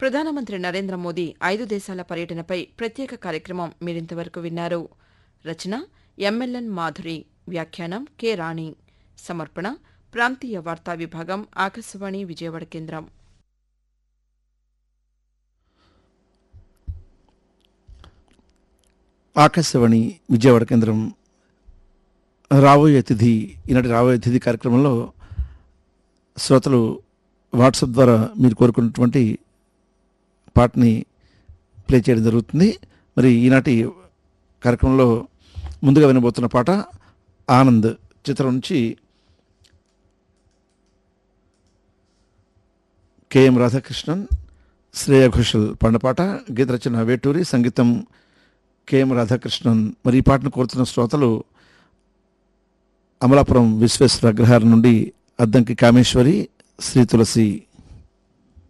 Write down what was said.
ప్రధానమంత్రి నరేంద్ర మోదీ ఐదు దేశాల పర్యటనపై ప్రత్యేక కార్యక్రమం మీరింతవరకు విన్నారు రచన ఎంఎల్ఎన్ మాధురి వ్యాఖ్యానం కె రాణి సమర్పణ ప్రాంతీయ వార్తా విభాగం ఆకాశవాణి విజయవాడ కేంద్రం ఆకాశవాణి విజయవాడ కేంద్రం రాబోయే అతిథి ఈనాటి రాబోయే అతిథి కార్యక్రమంలో శ్రోతలు వాట్సాప్ ద్వారా మీరు కోరుకున్నటువంటి పాటని ప్లే చేయడం జరుగుతుంది మరి ఈనాటి కార్యక్రమంలో ముందుగా వినబోతున్న పాట ఆనంద్ చిత్రం నుంచి కెఎం రాధాకృష్ణన్ శ్రేయ ఘోషల్ పాడిన గీత రచన వేటూరి సంగీతం కెఎం రాధాకృష్ణన్ మరి ఈ పాటను కోరుతున్న శ్రోతలు అమలాపురం విశ్వేశ్వర అగ్రహారం నుండి అద్దంకి కామేశ్వరి శ్రీ తులసి